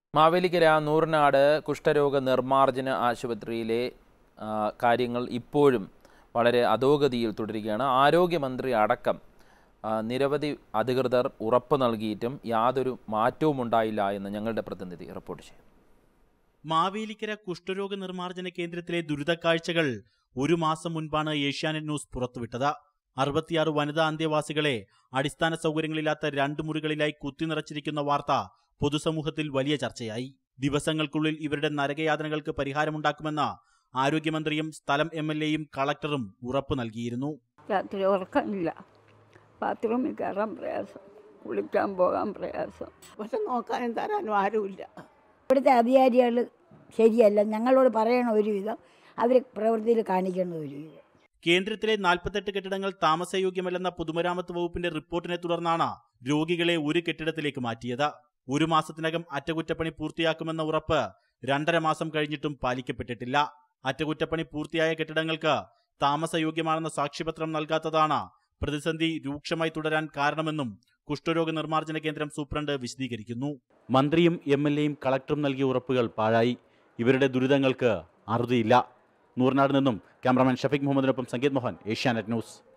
മാവേലിക്കര നൂറിനാട് കുഷ്ഠരോഗ നിർമ്മാർജ്ജന ആശുപത്രിയിലെ ആ, കാര്യങ്ങൾ ഇപ്പോഴും വളരെ അധോഗതിയിൽ തുടരുകയാണ് ആരോഗ്യമന്ത്രി അടക്കം ആ, നിരവധി അധികൃതർ ഉറപ്പ് നൽകിയിട്ടും യാതൊരു മാറ്റവും ഉണ്ടായില്ല എന്ന് ഞങ്ങളുടെ പ്രതിനിധി റിപ്പോർട്ട് ചെയ്യും മാവേലിക്കര കുഷ്ഠരോഗ നിർമ്മാർജ്ജന കേന്ദ്രത്തിലെ ദുരിതക്കാഴ്ചകൾ ഒരു മാസം മുൻപാണ് ഏഷ്യാനെറ്റ് ന്യൂസ് പുറത്തുവിട്ടത് അറുപത്തിയാറ് വനിതാ അന്തേവാസികളെ അടിസ്ഥാന സൗകര്യങ്ങളില്ലാത്ത രണ്ട് മുറികളിലായി കുത്തിനിറച്ചിരിക്കുന്ന വാർത്ത പൊതുസമൂഹത്തിൽ വലിയ ചർച്ചയായി ദിവസങ്ങൾക്കുള്ളിൽ ഇവരുടെ നരകയാതനകൾക്ക് പരിഹാരമുണ്ടാക്കുമെന്ന് ആരോഗ്യമന്ത്രിയും സ്ഥലം എം എൽ എയും കളക്ടറും ഉറപ്പു നൽകിയിരുന്നു രാത്രി ഉറക്കമില്ല ബാത്റൂമിൽ കയറാൻ പ്രയാസം കുളിക്കാൻ പോകാൻ പ്രയാസം പക്ഷെ നോക്കാനും തരാനും ആരുമില്ല ഇവിടുത്തെ അധികാരികൾ ശരിയല്ല ഞങ്ങളോട് പറയണ ഒരു വിധം അവർ പ്രവൃത്തിയിൽ കാണിക്കേണ്ട ഒരു വിധം കേന്ദ്രത്തിലെ നാൽപ്പത്തെട്ട് കെട്ടിടങ്ങൾ താമസയോഗ്യമല്ലെന്ന പൊതുമരാമത്ത് വകുപ്പിന്റെ റിപ്പോർട്ടിനെ തുടർന്നാണ് രോഗികളെ ഒരു കെട്ടിടത്തിലേക്ക് മാറ്റിയത് ഒരു മാസത്തിനകം അറ്റകുറ്റപ്പണി പൂർത്തിയാക്കുമെന്ന ഉറപ്പ് രണ്ടര മാസം കഴിഞ്ഞിട്ടും പാലിക്കപ്പെട്ടിട്ടില്ല അറ്റകുറ്റപ്പണി പൂർത്തിയായ കെട്ടിടങ്ങൾക്ക് താമസയോഗ്യമാണെന്ന സാക്ഷ്യപത്രം നൽകാത്തതാണ് പ്രതിസന്ധി രൂക്ഷമായി തുടരാൻ കാരണമെന്നും കുഷ്ഠരോഗ നിർമ്മാർജ്ജന കേന്ദ്രം സൂപ്രണ്ട് വിശദീകരിക്കുന്നു മന്ത്രിയും എം എൽ എയും കളക്ടറും നൽകിയ ഉറപ്പുകൾ പാഴായി ഇവരുടെ ദുരിതങ്ങൾക്ക് അറുതിയില്ല നൂറിനാട് നിന്നും ക്യാമറാമാൻ ഷഫീഖ് മുഹമ്മദിനൊപ്പം സംഗീത് മോഹൻ ഏഷ്യാനെറ്റ് ന്യൂസ്